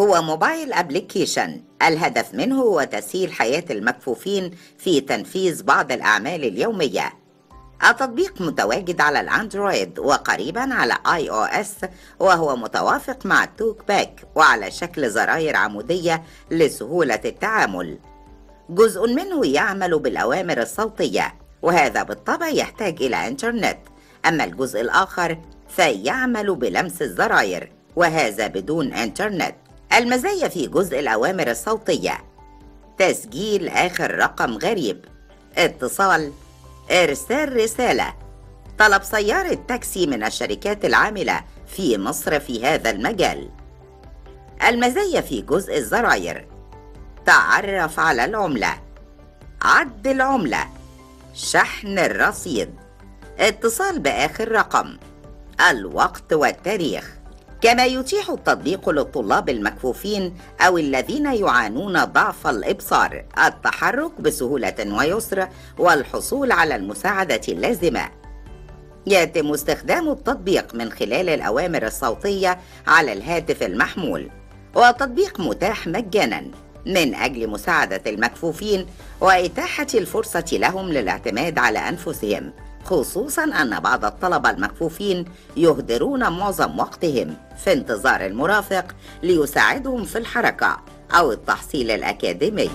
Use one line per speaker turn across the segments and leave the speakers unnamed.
هو موبايل ابليكيشن الهدف منه هو تسهيل حياة المكفوفين في تنفيذ بعض الأعمال اليومية التطبيق متواجد على الأندرويد وقريبا على آي أو إس وهو متوافق مع التوك باك وعلى شكل زراير عمودية لسهولة التعامل جزء منه يعمل بالأوامر الصوتية وهذا بالطبع يحتاج إلى إنترنت أما الجزء الآخر فيعمل بلمس الزراير وهذا بدون إنترنت المزايا في جزء الأوامر الصوتية تسجيل آخر رقم غريب اتصال إرسال رسالة طلب سيارة تاكسي من الشركات العاملة في مصر في هذا المجال المزايا في جزء الزراير تعرف على العملة عد العملة شحن الرصيد اتصال بآخر رقم الوقت والتاريخ كما يتيح التطبيق للطلاب المكفوفين أو الذين يعانون ضعف الإبصار التحرك بسهولة ويسر والحصول على المساعدة اللازمة يتم استخدام التطبيق من خلال الأوامر الصوتية على الهاتف المحمول والتطبيق متاح مجانا من أجل مساعدة المكفوفين وإتاحة الفرصة لهم للاعتماد على أنفسهم خصوصا أن بعض الطلبة المكفوفين يهدرون معظم وقتهم في انتظار المرافق ليساعدهم في الحركة أو التحصيل الأكاديمي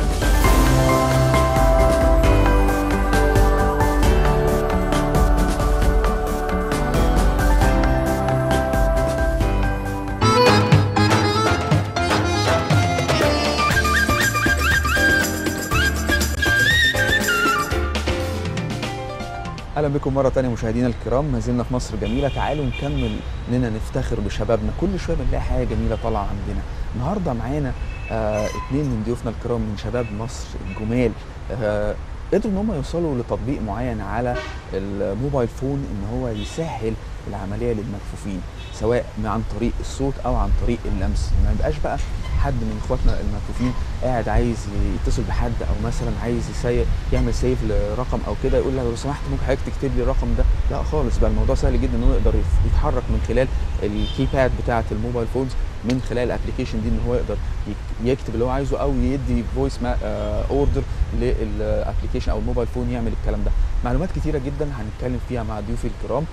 اهلا بكم مره تانية مشاهدينا الكرام ما زلنا في مصر جميله تعالوا نكمل اننا نفتخر بشبابنا كل شويه بنلاقي حاجه جميله طالعه عندنا النهارده معانا آه اتنين من ضيوفنا الكرام من شباب مصر الجمال آه قدروا ان هم يوصلوا لتطبيق معين على الموبايل فون ان هو يسهل العمليه للمكفوفين سواء عن طريق الصوت او عن طريق اللمس ما يبقاش بقى حد من اخواتنا المكفوفين قاعد عايز يتصل بحد او مثلا عايز يسي... يعمل سيف لرقم او كده يقول له لو سمحت ممكن حضرتك تكتب لي الرقم ده لا خالص بقى الموضوع سهل جدا ان هو يقدر يتحرك من خلال الكيباد بتاعه الموبايل فونز من خلال الابلكيشن دي ان هو يقدر يكتب اللي هو عايزه او يدي فويس اوردر للابلكيشن او الموبايل فون يعمل الكلام ده معلومات كتيره جدا هنتكلم فيها مع ضيوفي الكرام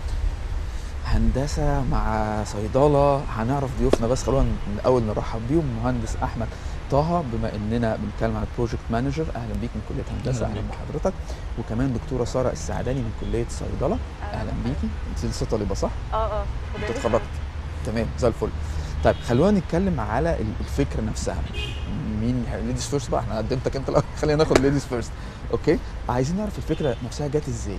هندسه مع صيدله هنعرف ضيوفنا بس خلونا الاول نرحب بيهم مهندس احمد طه بما اننا بنتكلم عن بروجكت مانجر اهلا بيك من كليه هندسه اهلا بحضرتك وكمان دكتوره ساره السعداني من كليه صيدله اهلا بيكي انت لسه طالبه صح؟
اه اه
انت اتخرجت تمام زي الفل طيب خلونا نتكلم على الفكره نفسها مين ليديز فيرست بقى احنا قدمتك انت الاول خلينا ناخد ليديز فيرست اوكي عايزين نعرف الفكره نفسها جت ازاي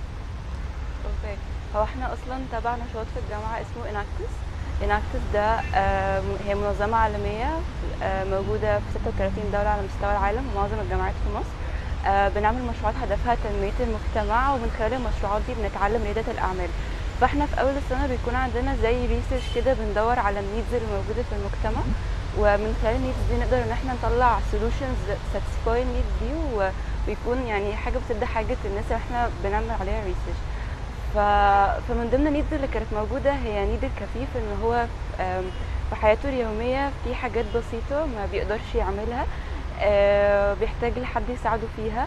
اوكي هو احنا اصلا تبع نشاط في الجامعه اسمه اناكتس اناكتس ده آه هي منظمه عالميه آه موجوده في 36 دوله على مستوى العالم ومعظم الجامعات في مصر آه بنعمل مشروعات هدفها تنميه المجتمع ومن خلال المشروعات دي بنتعلم رياده الاعمال فاحنا في اول السنه بيكون عندنا زي ريسيرش كده بندور على النيدز اللي موجوده في المجتمع ومن خلال النيدز دي نقدر ان احنا نطلع سولوشنز ساتسفاي النيدز دي ويكون يعني حاجه بتسد حاجه الناس اللي احنا بنعمل عليها ريسيرش ف... فمن ضمن النيدز اللي كانت موجوده هي نيد الكفيف ان هو في حياته اليوميه في حاجات بسيطه ما بيقدرش يعملها بيحتاج لحد يساعده فيها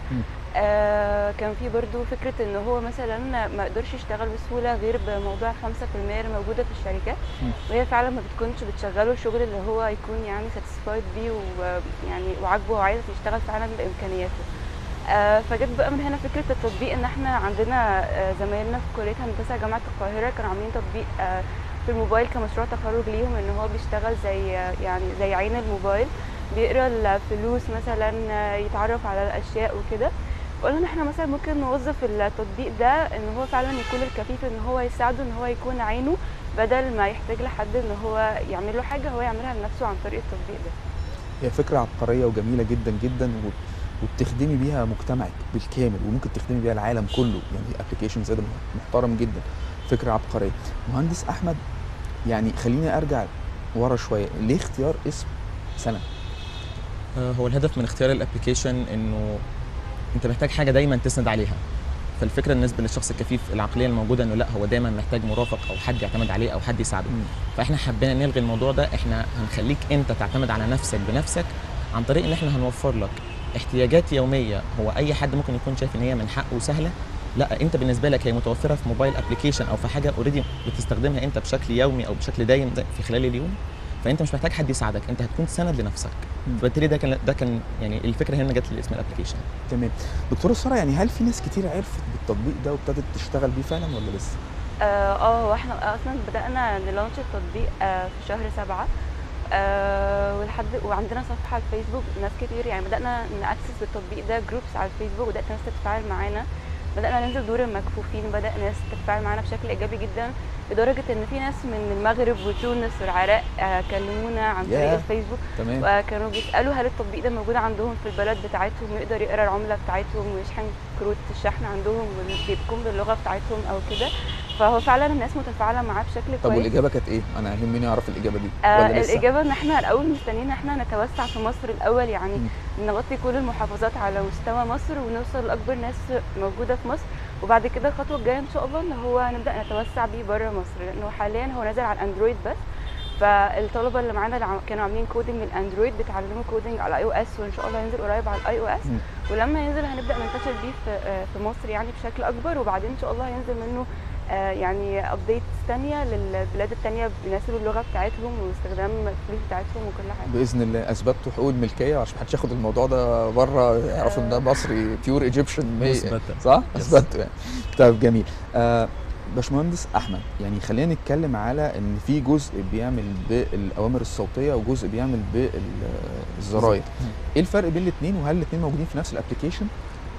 آه كان في برضو فكرة ان هو مثلا ما يقدرش يشتغل بسهولة غير بموضوع 5% اللي موجودة في الشركات وهي فعلا ما بتكونش بتشغله الشغل اللي هو يكون يعني ساتسفايد بيه ويعني وعاجبه وعايز يشتغل فعلا بامكانياته آه فجت بقى من هنا فكرة التطبيق ان احنا عندنا آه زمايلنا في كلية هندسة جامعة القاهرة كانوا عاملين تطبيق آه في الموبايل كمشروع تخرج ليهم ان هو بيشتغل زي يعني زي عين الموبايل بيقرا الفلوس مثلا يتعرف على الاشياء وكده قلنا ان احنا مثلا ممكن نوظف التطبيق ده ان هو فعلا يكون الكفيف ان هو يساعده ان هو يكون عينه بدل ما يحتاج لحد ان هو يعمل له حاجه هو يعملها لنفسه عن طريق التطبيق ده
هي فكره عبقريه وجميله جدا جدا وبتخدمي بيها مجتمعك بالكامل وممكن تخدمي بيها العالم كله يعني ابلكيشن زي ده محترم جدا فكره عبقريه مهندس احمد يعني خليني ارجع ورا شويه ليه اختيار اسم سنه
هو الهدف من اختيار الابلكيشن انه انت محتاج حاجه دايما تسند عليها فالفكره بالنسبه للشخص الكفيف العقليه الموجوده انه لا هو دايما محتاج مرافق او حد يعتمد عليه او حد يساعده
مم.
فاحنا حبينا نلغي الموضوع ده احنا هنخليك انت تعتمد على نفسك بنفسك عن طريق ان احنا هنوفر لك احتياجات يوميه هو اي حد ممكن يكون شايف ان هي من حقه سهله لا انت بالنسبه لك هي متوفره في موبايل ابلكيشن او في حاجه اوريدي بتستخدمها انت بشكل يومي او بشكل دايم ده في خلال اليوم فانت مش محتاج حد يساعدك انت هتكون سند لنفسك
مم.
فبالتالي ده كان ده كان يعني الفكره هنا جت لاسم الابلكيشن
تمام دكتوره ساره يعني هل في ناس كتير عرفت بالتطبيق ده وابتدت تشتغل بيه فعلا ولا لسه؟
اه آه، هو احنا اصلا بدأنا نلونش التطبيق آه في شهر سبعة آه ولحد وعندنا صفحة على الفيسبوك ناس كتير يعني بدأنا نأكسس بالتطبيق ده جروبس على الفيسبوك بدأت ناس تتفاعل معانا بدأنا ننزل دور المكفوفين بدأ ناس تتفاعل معانا بشكل إيجابي جدا لدرجة إن في ناس من المغرب وتونس والعراق آه كلمونا عن طريق
ياه.
الفيسبوك
تمام
وكانوا بيسألوا هل التطبيق ده موجود عندهم في البلد بتاعتهم ويقدر يقرا العملة بتاعتهم ويشحن كروت الشحن عندهم وبيكون باللغة بتاعتهم أو كده فهو فعلا الناس متفاعلة معاه بشكل
طب
كويس
والاجابه كانت ايه؟ انا يهمني اعرف الاجابه دي
آه
ولا لسه؟
الإجابة إن إحنا الأول مستنيين إن إحنا نتوسع في مصر الأول يعني
مم.
نغطي كل المحافظات على مستوى مصر ونوصل لأكبر ناس موجودة في مصر وبعد كده الخطوة الجاية إن شاء الله إن هو نبدأ نتوسع بيه بره مصر لأنه حاليا هو نازل على الأندرويد بس فالطلبة اللي معانا اللي عم- كانوا عاملين كودنج للأندرويد بيتعلموا كودنج على اي او اس وإن شاء الله ينزل قريب على الاي او اس
مم.
ولما ينزل هنبدأ ننتشر بيه في آه، في مصر يعني بشكل أكبر وبعدين إن شاء الله هينزل منه آه، يعني ابديتس تانية للبلاد التانية بيناسبوا اللغة بتاعتهم واستخدام الفلوس بتاعتهم وكل حاجة
باذن الله اثبتوا حقوق الملكيه عشان محدش ياخد الموضوع ده بره يعرفوا ان ده مصري بيور ايجيبشن
مثبتة.
صح؟
Yes.
اثبتوا يعني طيب جميل آه باشمهندس احمد يعني خلينا نتكلم على ان في جزء بيعمل بالاوامر الصوتيه وجزء بيعمل بالزراير ايه الفرق بين الاثنين وهل الاثنين موجودين في نفس الابلكيشن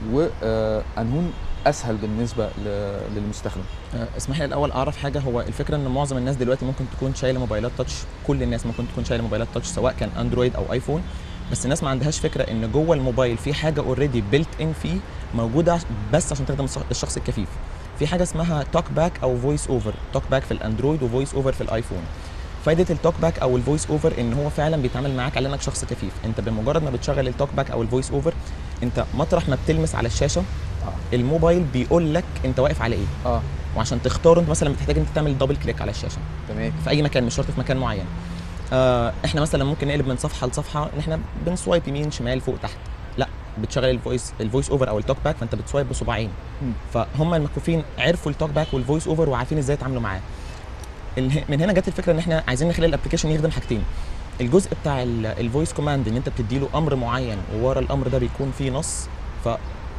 وانهون اسهل بالنسبه ل- للمستخدم
آه، اسمح لي الاول اعرف حاجه هو الفكره ان معظم الناس دلوقتي ممكن تكون شايله موبايلات تاتش كل الناس ممكن تكون شايله موبايلات تاتش سواء كان اندرويد او ايفون بس الناس ما عندهاش فكره ان جوه الموبايل في حاجه اوريدي بيلت ان فيه موجوده عش- بس عشان تخدم الص- الشخص الكفيف في حاجه اسمها توك باك او فويس اوفر توك باك في الاندرويد وفويس اوفر في الايفون فايده التوك باك او الفويس اوفر ان هو فعلا بيتعامل معاك على انك شخص كفيف انت بمجرد ما بتشغل التوك باك او الفويس اوفر انت مطرح ما بتلمس على الشاشه
اه
الموبايل بيقول لك انت واقف على ايه
اه
وعشان تختار انت مثلا بتحتاج انت تعمل دبل كليك على الشاشه
تمام
في اي مكان مش شرط في مكان معين آه احنا مثلا ممكن نقلب من صفحه لصفحه ان احنا بنسوايب يمين شمال فوق تحت لا بتشغل الفويس الفويس اوفر او التوك باك فانت بتسوايب بصباعين
مم.
فهم المكفوفين عرفوا التوك باك والفويس اوفر وعارفين ازاي يتعاملوا معاه اله- من هنا جت الفكره ان احنا عايزين نخلي الابلكيشن يخدم حاجتين الجزء بتاع الفويس كوماند ان انت بتدي له امر معين وورا الامر ده بيكون فيه نص ف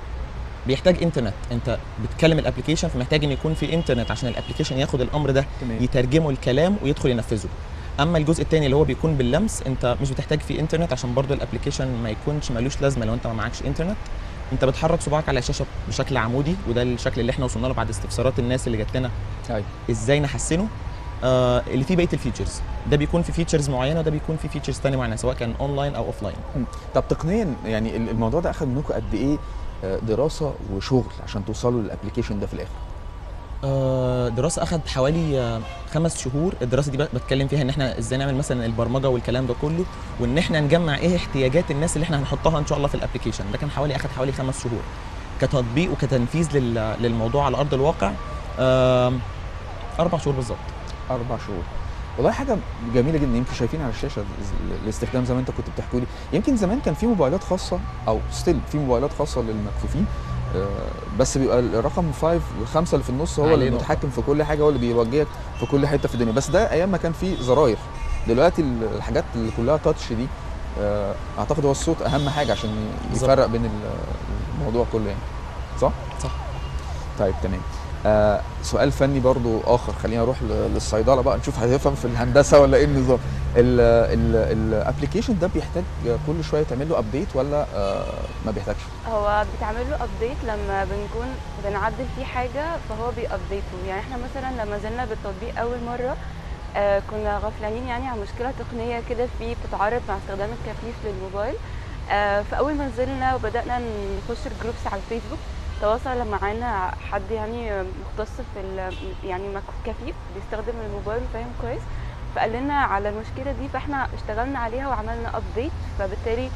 بيحتاج انترنت انت بتكلم الابلكيشن فمحتاج ان يكون في انترنت عشان الابلكيشن ياخد الامر ده
تمام
يترجمه الكلام ويدخل ينفذه اما الجزء الثاني اللي هو بيكون باللمس انت مش بتحتاج فيه انترنت عشان برضو الابلكيشن ما يكونش ملوش لازمه لو انت ما معكش انترنت انت بتحرك صباعك على الشاشه بشكل عمودي وده الشكل اللي احنا وصلنا له بعد استفسارات الناس اللي جات لنا
ايوه
ازاي نحسنه آه اللي فيه بقيه الفيتشرز ده بيكون في فيتشرز معينه وده بيكون في فيتشرز ثانيه معينه سواء كان اونلاين او اوفلاين
طب تقنيا يعني ال- الموضوع ده اخذ منكم قد ايه آه، دراسه وشغل عشان توصلوا للابلكيشن ده في الاخر
آه، دراسه اخذ حوالي آه، خمس شهور الدراسه دي بقى بتكلم فيها ان احنا ازاي نعمل مثلا البرمجه والكلام ده كله وان احنا نجمع ايه احتياجات الناس اللي احنا هنحطها ان شاء الله في الابلكيشن ده كان حوالي اخذ حوالي خمس شهور كتطبيق وكتنفيذ لل- للموضوع على ارض الواقع آم، اربع شهور بالظبط
اربع شهور والله حاجه جميله جدا يمكن شايفين على الشاشه ال- الاستخدام زي ما انت كنت بتحكوا لي يمكن زمان كان في موبايلات خاصه او ستيل في موبايلات خاصه للمكفوفين آه، بس بيبقى الرقم 5 الخمسه اللي في النص هو
عليه
اللي
نقطة.
متحكم في كل حاجه هو اللي بيوجهك في كل حته في الدنيا بس ده ايام ما كان في زراير دلوقتي ال- الحاجات اللي كلها تاتش دي آه، اعتقد هو الصوت اهم حاجه عشان ي-
بالظبط.
يفرق بين ال- الموضوع كله يعني صح؟
صح.
طيب تمام آه سؤال فني برضو اخر خلينا نروح ل- للصيدله بقى نشوف هيفهم في الهندسه ولا ايه النظام الابلكيشن ده بيحتاج كل شويه تعمل له ابديت ولا آه ما بيحتاجش
هو بتعمل له ابديت لما بنكون بنعدل فيه حاجه فهو بيابديته يعني احنا مثلا لما نزلنا بالتطبيق اول مره آه كنا غفلانين يعني عن مشكله تقنيه كده فيه بتتعارض مع استخدام الكفيف للموبايل آه فاول ما نزلنا وبدانا نخش الجروبس على الفيسبوك تواصل معانا حد يعني مختص في ال- يعني مك- كفيف بيستخدم الموبايل وفاهم كويس فقال لنا على المشكله دي فاحنا اشتغلنا عليها وعملنا ابديت فبالتالي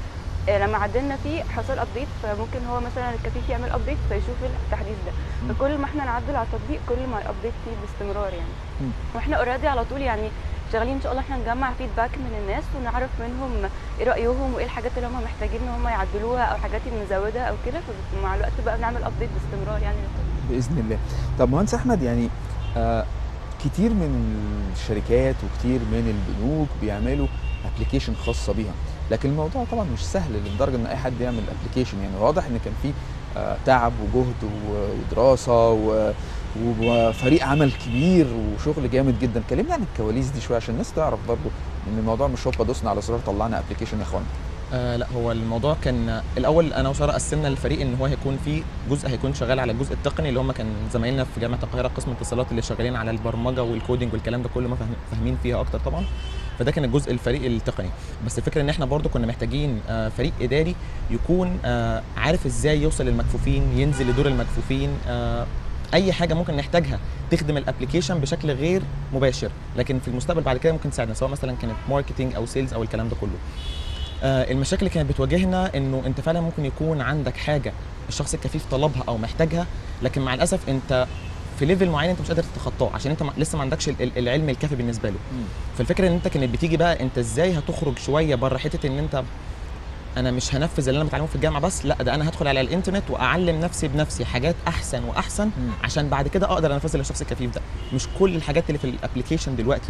آه، لما عدلنا فيه حصل ابديت فممكن هو مثلا الكفيف يعمل ابديت فيشوف التحديث ده
مم.
فكل ما احنا نعدل على التطبيق كل ما الابديت فيه باستمرار
مم.
يعني واحنا اوريدي على طول يعني شغالين ان شاء الله احنا نجمع فيدباك من الناس ونعرف منهم ايه رايهم وايه الحاجات اللي هم محتاجين ان هم يعدلوها او حاجات نزودها او كده فمع الوقت بقى بنعمل ابديت باستمرار يعني للتطبيق.
باذن الله طب مهندس احمد يعني آه كتير من الشركات وكتير من البنوك بيعملوا ابلكيشن خاصه بيها لكن الموضوع طبعا مش سهل لدرجه ان اي حد يعمل ابلكيشن يعني واضح ان كان في آه تعب وجهد و- ودراسه و- وفريق عمل كبير وشغل جامد جدا كلمنا عن الكواليس دي شويه عشان الناس تعرف برضو ان الموضوع مش هوبا دوسنا على زرار طلعنا ابلكيشن يا اخوانا
آه لا هو الموضوع كان الاول انا وساره قسمنا الفريق ان هو هيكون في جزء هيكون شغال على الجزء التقني اللي هم كان زمايلنا في جامعه القاهره قسم اتصالات اللي شغالين على البرمجه والكودينج والكلام ده كله ما فاهم- فاهمين فيها اكتر طبعا فده كان الجزء الفريق التقني بس الفكره ان احنا برضو كنا محتاجين آه فريق اداري يكون آه عارف ازاي يوصل للمكفوفين ينزل لدور المكفوفين آه اي حاجه ممكن نحتاجها تخدم الابلكيشن بشكل غير مباشر لكن في المستقبل بعد كده ممكن تساعدنا سواء مثلا كانت ماركتنج او سيلز او الكلام ده كله آه، المشاكل اللي كانت بتواجهنا انه انت فعلا ممكن يكون عندك حاجه الشخص الكفيف طلبها او محتاجها لكن مع الاسف انت في ليفل معين انت مش قادر تتخطاه عشان انت ما- لسه ما عندكش ال- ال- العلم الكافي بالنسبه له فالفكره ان انت كانت بتيجي بقى انت ازاي هتخرج شويه بره حته ان انت انا مش هنفذ اللي انا بتعلمه في الجامعه بس لا ده انا هدخل على الانترنت واعلم نفسي بنفسي حاجات احسن واحسن
مم.
عشان بعد كده اقدر انفذها للشخص الكفيف ده مش كل الحاجات اللي في الابلكيشن دلوقتي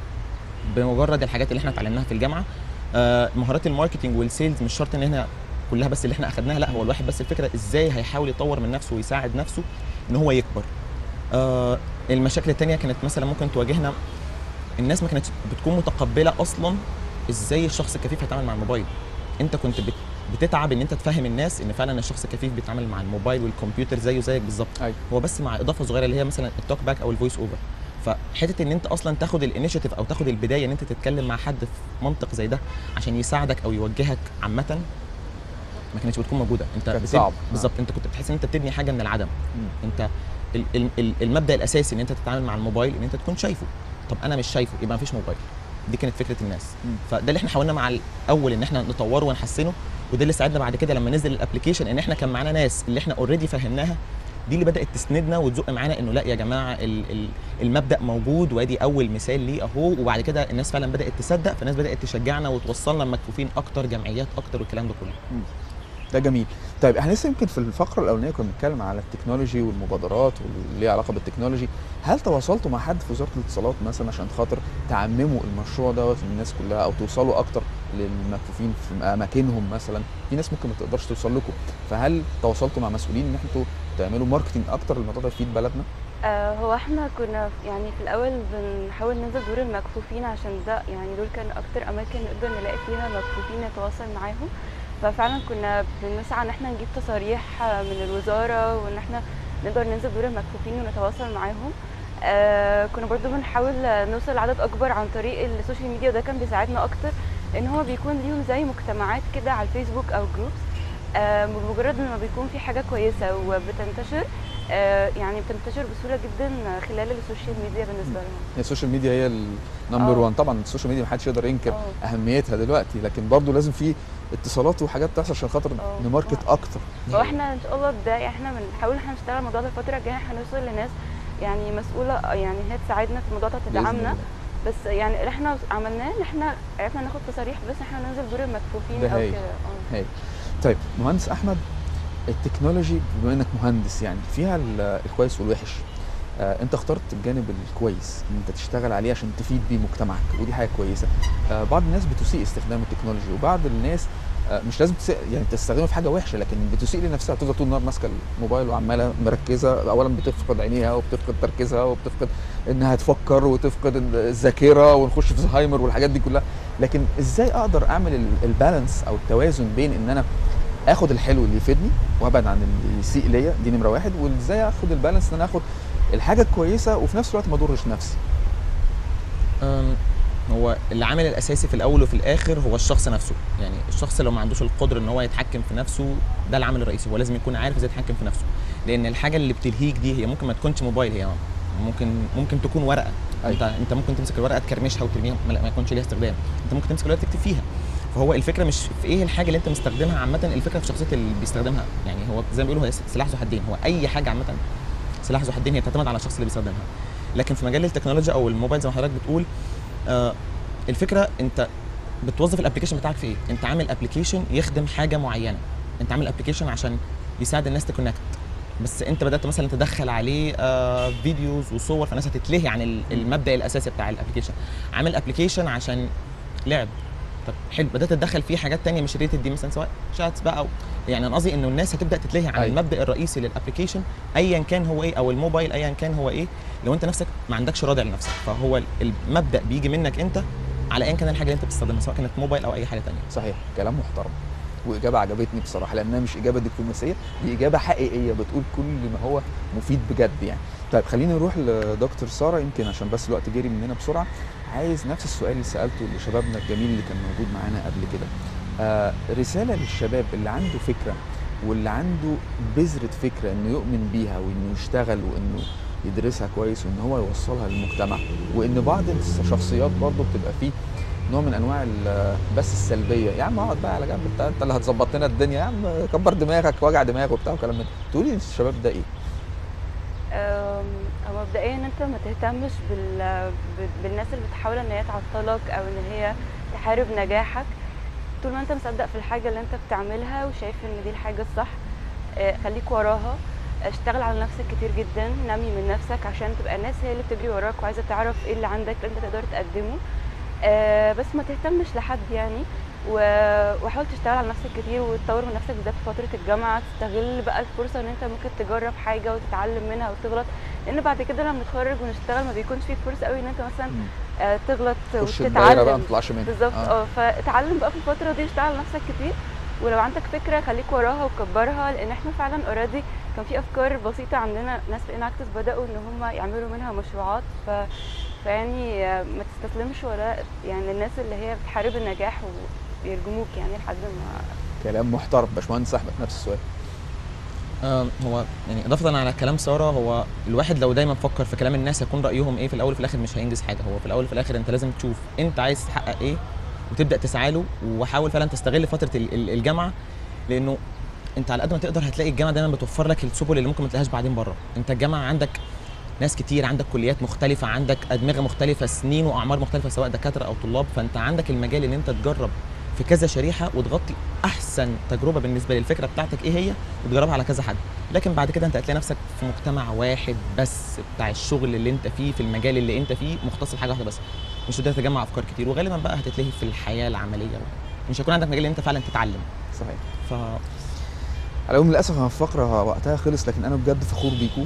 بمجرد الحاجات اللي احنا اتعلمناها في الجامعه آه، مهارات الماركتنج والسيلز مش شرط ان احنا كلها بس اللي احنا اخدناها لا هو الواحد بس الفكره ازاي هيحاول يطور من نفسه ويساعد نفسه ان هو يكبر آه، المشاكل التانية كانت مثلا ممكن تواجهنا الناس ما كانتش بتكون متقبله اصلا ازاي الشخص الكفيف هيتعامل مع الموبايل انت كنت بت بتتعب ان انت تفهم الناس ان فعلا الشخص الكفيف بيتعامل مع الموبايل والكمبيوتر زيه زيك بالظبط
أيوة.
هو بس مع اضافه صغيره اللي هي مثلا التوك باك او الفويس اوفر فحته ان انت اصلا تاخد الانيشيتيف او تاخد البدايه ان انت تتكلم مع حد في منطق زي ده عشان يساعدك او يوجهك عامه ما كانتش بتكون موجوده انت
كانت
بتب-
صعب.
بالظبط انت كنت بتحس ان انت بتبني حاجه من العدم
مم.
انت ال- ال- ال- المبدا الاساسي ان انت تتعامل مع الموبايل ان انت تكون شايفه طب انا مش شايفه يبقى مفيش موبايل دي كانت فكره الناس
مم.
فده اللي احنا حاولنا مع الاول ان احنا نطوره ونحسنه وده اللي ساعدنا بعد كده لما نزل الابلكيشن ان احنا كان معانا ناس اللي احنا اوريدي فهمناها دي اللي بدات تسندنا وتزق معانا انه لا يا جماعه ال ال المبدا موجود وادي اول مثال ليه اهو وبعد كده الناس فعلا بدات تصدق فالناس بدات تشجعنا وتوصلنا مكفوفين اكتر جمعيات اكتر والكلام ده كله
ده جميل طيب احنا لسه يمكن في الفقره الاولانيه كنا بنتكلم على التكنولوجي والمبادرات واللي ليها علاقه بالتكنولوجي هل تواصلتوا مع حد في وزاره الاتصالات مثلا عشان خاطر تعمموا المشروع دوت للناس كلها او توصلوا اكتر للمكفوفين في اماكنهم مثلا في ناس ممكن ما تقدرش توصل لكم فهل تواصلتوا مع مسؤولين ان انتوا تعملوا ماركتنج اكتر للموضوع ده يفيد بلدنا
آه، هو احنا كنا في- يعني في الاول بنحاول ننزل دور المكفوفين عشان ده يعني دول كان اكتر اماكن نقدر نلاقي فيها مكفوفين نتواصل معاهم ففعلا كنا بنسعى ان احنا نجيب تصاريح آه، من الوزاره وان احنا نقدر ننزل دور المكفوفين ونتواصل معاهم آه كنا برضو بنحاول آه، نوصل لعدد اكبر عن طريق السوشيال ميديا وده كان بيساعدنا اكتر ان هو بيكون ليهم زي مجتمعات كده على الفيسبوك او جروبس آه بمجرد ما بيكون في حاجه كويسه وبتنتشر آه يعني بتنتشر بسهوله جدا خلال السوشيال ميديا بالنسبه لهم
هي السوشيال ميديا هي النمبر
آه.
1 طبعا السوشيال ميديا محدش يقدر ينكر
آه.
اهميتها دلوقتي لكن برضه لازم في اتصالات وحاجات تحصل عشان خاطر
آه.
نماركت اكتر
واحنا ان شاء الله بداية احنا بنحاول احنا نشتغل على الموضوع ده الفتره الجايه هنوصل لناس يعني مسؤوله يعني هي تساعدنا في الموضوع ده
بإذن
تدعمنا
الله.
بس يعني اللي احنا عملناه ان احنا عرفنا ناخد تصاريح بس احنا ننزل دور المكفوفين
ده
او
هايل.
كده اه
هاي طيب مهندس احمد التكنولوجي بما انك مهندس يعني فيها ال- الكويس والوحش آه انت اخترت الجانب الكويس ان انت تشتغل عليه عشان تفيد بيه مجتمعك ودي حاجه كويسه آه بعض الناس بتسيء استخدام التكنولوجي وبعض الناس آه مش لازم تسيء يعني تستخدمه في حاجه وحشه لكن بتسيء لنفسها تفضل طول النهار ماسكه الموبايل وعماله مركزه اولا بتفقد عينيها وبتفقد تركيزها وبتفقد انها تفكر وتفقد الذاكره ونخش في زهايمر والحاجات دي كلها لكن ازاي اقدر اعمل ال- البالانس او التوازن بين ان انا اخد الحلو اللي يفيدني وابعد عن اللي يسيء ليا دي نمره واحد وازاي اخد البالانس ان انا اخد الحاجه الكويسه وفي نفس الوقت ما اضرش نفسي
أم، هو العامل الاساسي في الاول وفي الاخر هو الشخص نفسه يعني الشخص لو ما عندوش القدره ان هو يتحكم في نفسه ده العامل الرئيسي هو لازم يكون عارف ازاي يتحكم في نفسه لان الحاجه اللي بتلهيك دي هي ممكن ما تكونش موبايل هي ممكن ممكن تكون ورقه
أيوة.
انت انت ممكن تمسك الورقه تكرمشها وترميها ما ما يكونش ليها استخدام انت ممكن تمسك الورقه تكتب فيها فهو الفكره مش في ايه الحاجه اللي انت مستخدمها عامه الفكره في شخصيه اللي بيستخدمها يعني هو زي ما بيقولوا هي سلاح ذو حدين هو اي حاجه عامه سلاح ذو حدين هي بتعتمد على الشخص اللي بيستخدمها لكن في مجال التكنولوجيا او الموبايل زي ما حضرتك بتقول آه الفكره انت بتوظف الابلكيشن بتاعك في ايه انت عامل ابلكيشن يخدم حاجه معينه انت عامل ابلكيشن عشان يساعد الناس تكونكت بس انت بدات مثلا تدخل عليه آه فيديوز وصور فالناس هتتلهي عن ال- المبدا الاساسي بتاع الابلكيشن عامل ابلكيشن عشان لعب طب حلو بدات تدخل فيه حاجات تانية مش ريتد دي مثلا سواء شاتس بقى او يعني انا قصدي انه الناس هتبدا تتلهي عن
أيوة.
المبدا الرئيسي للابلكيشن ايا كان هو ايه او الموبايل ايا كان هو ايه لو انت نفسك ما عندكش رادع لنفسك فهو ال- المبدا بيجي منك انت على ايا كان الحاجه اللي انت بتستخدمها سواء كانت موبايل او اي حاجه تانية
صحيح كلام محترم واجابه عجبتني بصراحه لانها مش اجابه دبلوماسيه دي اجابه حقيقيه بتقول كل ما هو مفيد بجد يعني طيب خلينا نروح لدكتور ساره يمكن عشان بس الوقت جري مننا بسرعه عايز نفس السؤال اللي سالته لشبابنا الجميل اللي كان موجود معانا قبل كده آه رساله للشباب اللي عنده فكره واللي عنده بذره فكره انه يؤمن بيها وانه يشتغل وانه يدرسها كويس وان هو يوصلها للمجتمع وان بعض الشخصيات برضه بتبقى فيه نوع من انواع ال- بس السلبيه يا عم اقعد بقى على جنب انت انت اللي هتظبط لنا الدنيا يا عم كبر دماغك وجع دماغ وبتاع وكلام من ده تقولي للشباب ده ايه؟
أم، هو مبدئيا انت ما تهتمش بال... بال- بالناس اللي بتحاول ان هي تعطلك او ان هي تحارب نجاحك طول ما انت مصدق في الحاجه اللي انت بتعملها وشايف ان دي الحاجه الصح آه، خليك وراها اشتغل على نفسك كتير جدا نمي من نفسك عشان تبقى الناس هي اللي بتجري وراك وعايزه تعرف ايه اللي عندك اللي انت تقدر تقدمه آه، بس ما تهتمش لحد يعني و- وحاول تشتغل على نفسك كتير وتطور من نفسك بالذات في فتره الجامعه تستغل بقى الفرصه ان انت ممكن تجرب حاجه وتتعلم منها وتغلط لان بعد كده لما نتخرج ونشتغل ما بيكونش في فرصه قوي ان انت مثلا
مم.
آه، تغلط
خش الدايره بقى ما
وتتعلم
تطلعش منها
بالظبط
آه.
اه فتعلم بقى في الفتره دي اشتغل على نفسك كتير ولو عندك فكره خليك وراها وكبرها لان احنا فعلا اوريدي كان في افكار بسيطه عندنا ناس في اناكتس بداوا ان هم يعملوا منها مشروعات ف فيعني آه، ما تستسلمش ولا يعني الناس اللي هي بتحارب النجاح وبيرجموك يعني لحد ما
كلام محترم باشمهندس احمد نفس السؤال
آه، هو يعني اضافه على كلام ساره هو الواحد لو دايما فكر في كلام الناس يكون رايهم ايه في الاول وفي الاخر مش هينجز حاجه هو في الاول وفي الاخر انت لازم تشوف انت عايز تحقق ايه وتبدا تسعى له وحاول فعلا تستغل فتره ال- ال- الجامعه لانه انت على قد ما تقدر هتلاقي الجامعه دايما بتوفر لك السبل اللي ممكن ما تلاقيهاش بعدين بره انت الجامعه عندك ناس كتير عندك كليات مختلفة عندك أدمغة مختلفة سنين وأعمار مختلفة سواء دكاترة أو طلاب فأنت عندك المجال إن أنت تجرب في كذا شريحة وتغطي أحسن تجربة بالنسبة للفكرة بتاعتك إيه هي وتجربها على كذا حد لكن بعد كده أنت هتلاقي نفسك في مجتمع واحد بس بتاع الشغل اللي أنت فيه في المجال اللي أنت فيه مختص في حاجة واحدة بس مش هتقدر تجمع أفكار كتير وغالبا بقى هتتلهي في الحياة العملية مش هيكون عندك مجال إن أنت فعلا تتعلم
صحيح
ف
على العموم للاسف انا الفقره وقتها خلص لكن انا بجد فخور بيكم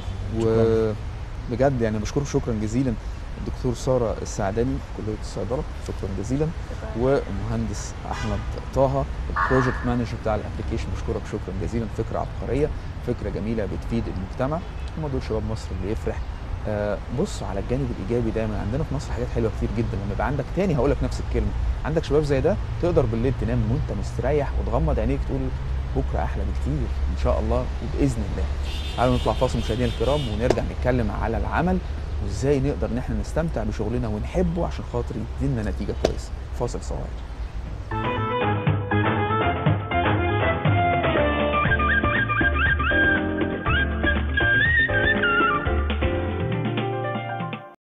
وبجد يعني بشكركم شكرا جزيلا الدكتور ساره السعداني كليه الصيدله شكرا جزيلا ومهندس احمد طه البروجكت مانجر بتاع الابلكيشن بشكرك شكرا جزيلا فكره عبقريه فكره جميله بتفيد المجتمع هم دول شباب مصر اللي يفرح آه بص على الجانب الايجابي دايما عندنا في مصر حاجات حلوه كتير جدا لما يبقى عندك تاني هقول لك نفس الكلمه عندك شباب زي ده تقدر بالليل تنام وانت مستريح وتغمض عينيك تقول بكره احلى بكتير ان شاء الله وباذن الله تعالوا نطلع فاصل مشاهدينا الكرام ونرجع نتكلم على العمل وازاي نقدر ان احنا نستمتع بشغلنا ونحبه عشان خاطر يدينا نتيجه كويسه فاصل صغير